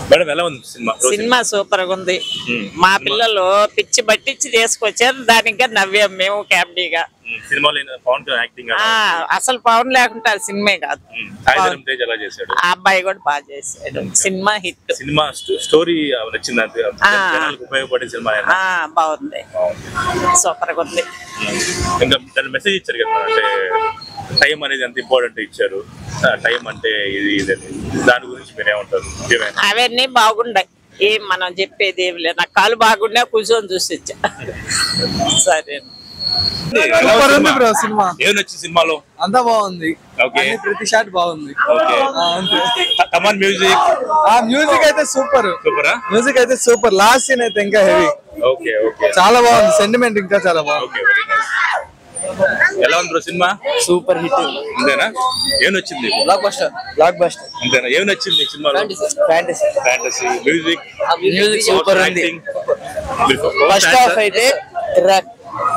Madam ఎలా ఉంది cinema రోజు సినిమా సూపర్ గా ఉంది ఉమ్. మా పిల్లలు పిచ్చి పట్టించి తీసుకొచ్చారు దానికి నవ్వాం మేము కామెడీగా ఉమ్, సినిమాలో ఈయన పవన్ కళ్యాణ్ యాక్టింగ్ ఆ, అసలు పవన్ లేకుండా ఆ సినిమే కాదు సాయిధరం తేజ్ ఎలా చేశాడు ఆ అబ్బాయి కూడా బాగా చేశాడు సినిమా హిట్ సినిమా స్టో- స్టోరీ నచ్చింది అంతే ఆ. జనాలకు ఉపయోగపడే సినిమా ఆయన. ఆ బాగుంది సూపర్ గా ఉంది ఇంకా దాని మెసేజ్ ఇచ్చారు కదా అంటే టైం అనేది ఎంత ఇంపార్టెంట్ ఇచ్చారు టైం అంటే ఇది ఇది అని దాని గురించి మీరు ఏమంటారు ఏమైనా అవన్నీ బాగుండాయి ఏం మనం చెప్పేది ఏమి లేదు నాకు కాలు బాగుండా కూర్చొని చూసి వచ్చా సరే సూపర్ ఉంది బ్రో సినిమా ఏం నచ్చింది సినిమాలో అంతా బాగుంది ఓకే అన్ని ప్రతి షాట్ బాగుంది ఓకే ఆ, అంతే కమాన్ మ్యూజిక్ ఆ మ్యూజిక్ అయితే సూపర్ సూపరా మ్యూజిక్ అయితే సూపర్ లాస్ట్ సీన్ అయితే ఇంకా హెవీ ఓకే ఓకే చాలా బాగుంది సెంటిమెంట్ ఇంకా చాలా బాగుంది ఓకే వెరీ నైస్ ఎలా ఉంది బ్రో సినిమా సూపర్ హిట్ అంతేనా ఏం నచ్చింది బ్లాక్ బస్టర్ బ్లాక్ బస్టర్ అంతేనా ఏం నచ్చింది ఈ సినిమాలో fantasy fantasy music music super ఉంది ఫస్ట్ హాఫ్ అయితే కిరాక్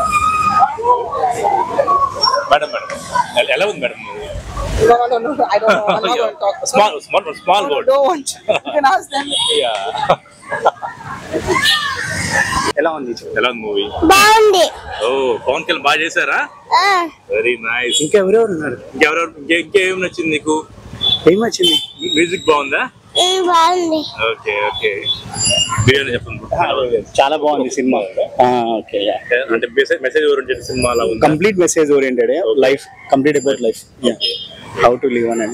మేడం మేడం ఎ- ఎలా ఉంది madam small small small word ఎలా ఉంది ఎలా ఉంది మూవీ బాగుంది ఓ పవన్ కళ్యాణ్ బాగా చేశారా ఆ, వెరీ నైస్ ఇంకెవరెవరు ఉన్నారు ఇంకెవరెవరు ఇంకే- ఇంకేం నచ్చింది నీకు ఏం వచ్చింది మ్యూజిక్ బాగుందా ఇది బాగుంది ఓకే ఓకే బిర్యానీ చెప్పండి చాలా బాగుంది సినిమా ఓకే అంటే మెసేజ్ మెసేజ్ ఓరియంటెడ్ సినిమా అలా ఉంది complete message oriented life complete about life how to live అని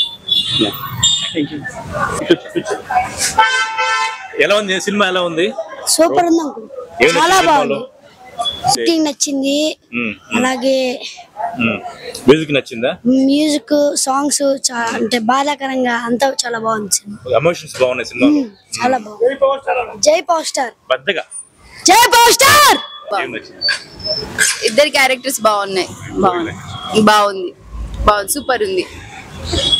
ఎలా ఉంది సినిమా ఎలా ఉంది సూపర్ ఉంది అంకుల్ ఏం చాలా నచ్చింది బాగుంది సినిమాలో? యాక్టింగ్ నచ్చింది మ్మ్, అలాగే మ్మ్. మ్యూజిక్ నచ్చిందా మ్యూజిక్ సాంగ్స్ అంటే బాధాకరంగా అంతా చాలా బాగుంది సినిమా ఎమోషన్స్ బాగున్నాయి సినిమా మ్మ్, చాలా బాగుంది జై పవర్ స్టార్ పెద్దగా జై పవర్ స్టార్ ఏం నచ్చింది ఇద్దరు క్యారెక్టర్స్ బాగున్నాయి బాగుంది బాగుంది బాగుంది సూపర్ ఉంది